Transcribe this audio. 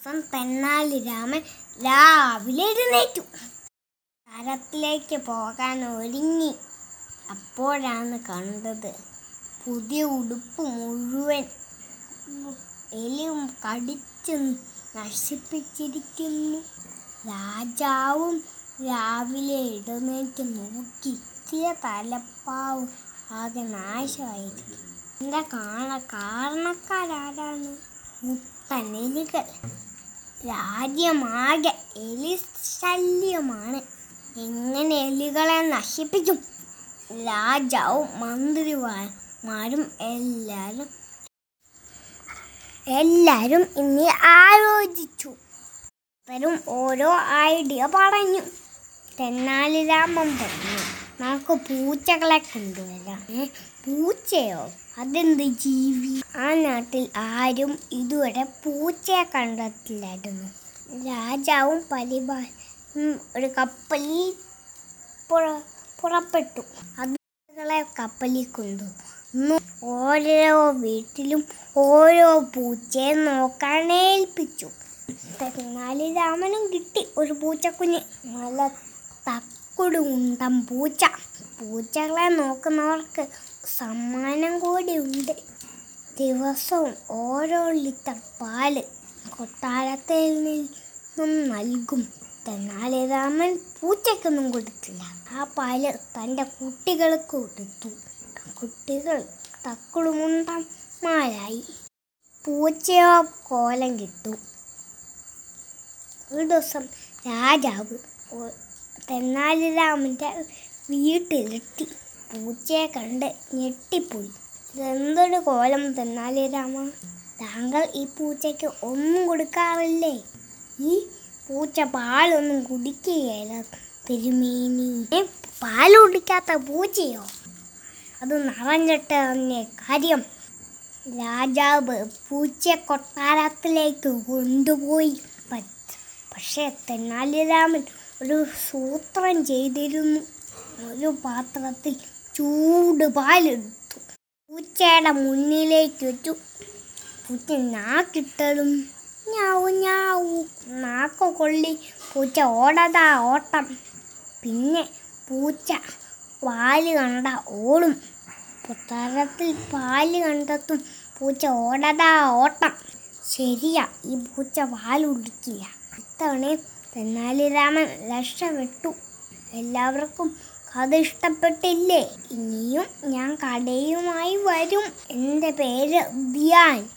ദിവസം തെന്നാലി രാമൻ രാവിലെ എഴുന്നേറ്റു തരത്തിലേക്ക് പോകാൻ ഒരുങ്ങി അപ്പോഴാണ് കണ്ടത് പുതിയ ഉടുപ്പ് മുഴുവൻ എലിയും കടിച്ച് നശിപ്പിച്ചിരിക്കുന്നു രാജാവും രാവിലെ എഴുന്നേറ്റ് നോക്കി ഇത്തിയ തലപ്പാവ് ആകെ നാശമായിരിക്കും എന്താ കാണ കാരണക്കാരാരാണ് മുത്തൻ എലികൾ രാജ്യമാകെ എലി ശല്യമാണ് എങ്ങനെ എലികളെ നശിപ്പിക്കും രാജാവും മന്ത്രിമാരും എല്ലാവരും എല്ലാവരും ഇനി ആലോചിച്ചു ഇവരും ഓരോ ഐഡിയ പറഞ്ഞു തെന്നാലിരാമൻ പറഞ്ഞു നമുക്ക് പൂച്ചകളെ കൊണ്ടുവരാം ഏ, പൂച്ചയോ അതെന്ത് ജീവി ആ നാട്ടിൽ ആരും ഇതുവരെ പൂച്ചയെ കണ്ടിട്ടില്ലായിരുന്നു രാജാവും പരിപാലനും ഒരു കപ്പലിൽ പുറ- പുറപ്പെട്ടു അതുകളെ കപ്പലിൽ കൊണ്ടു ഇന്ന് ഓരോ വീട്ടിലും ഓരോ പൂച്ചയെ നോക്കാൻ ഏൽപ്പിച്ചു തെന്നാലി രാമനും കിട്ടി ഒരു പൂച്ചക്കുഞ്ഞ് നല്ല തക്കുട് ഉണ്ടം പൂച്ച പൂച്ചകളെ നോക്കുന്നവർക്ക് സമ്മാനം കൂടി ഉണ്ട് ദിവസവും ഓരോ ലിറ്റർ പാല് കൊട്ടാരത്തിൽ നിന്നും നൽകും തെന്നാലി രാമൻ പൂച്ചയ്ക്കൊന്നും കൊടുത്തില്ല ആ പാല് തൻ്റെ കുട്ടികൾക്ക് കൊടുത്തു കുട്ടികൾ തക്കുടുമുണ്ടന്മാരായി പൂച്ചയോ കോലം കിട്ടു ഒരു ദിവസം രാജാവ് ഒ- തെന്നാലിരാമൻ്റെ വീട്ടിലെത്തി പൂച്ചയെ കണ്ട് ഞെട്ടിപ്പോയി ഇതെന്തൊരു കോലം തെന്നാലിരാമ താങ്കൾ ഈ പൂച്ചയ്ക്ക് ഒന്നും കൊടുക്കാറില്ലേ ഈ പൂച്ച പാലൊന്നും കുടിക്കുകയില്ല തിരുമേനി ഏ, പാല് കുടിക്കാത്ത പൂച്ചയോ അത് നിറഞ്ഞിട്ട് തന്നെ കാര്യം രാജാവ് പൂച്ച കൊട്ടാരത്തിലേക്ക് കൊണ്ടുപോയി പ- പക്ഷേ തെന്നാലിരാമൻ ഒരു സൂത്രം ചെയ്തിരുന്നു ഒരു പാത്രത്തിൽ ചൂട് പാലെടുത്തു പൂച്ചയുടെ മുന്നിലേക്ക് വെച്ചു പൂച്ച നാക്കിട്ടതും ഞാവു ഞാവു നാക്ക് കൊള്ളി പൂച്ച ഓടതാ ഓട്ടം പിന്നെ പൂച്ച പാല് കണ്ട ഓടും കൊട്ടാരത്തിൽ പാല് കണ്ടെത്തും പൂച്ച ഓടതാ ഓട്ടം ശരിയാ ഈ പൂച്ച പാൽ കുടിക്കില്ല ഇത്തവണയും തെന്നാലിരാമൻ രക്ഷപ്പെട്ടു എല്ലാവർക്കും കഥ ഇഷ്ടപ്പെട്ടില്ലേ ഇനിയും ഞാൻ കടയുമായി വരും എൻ്റെ പേര് ധ്യാൻ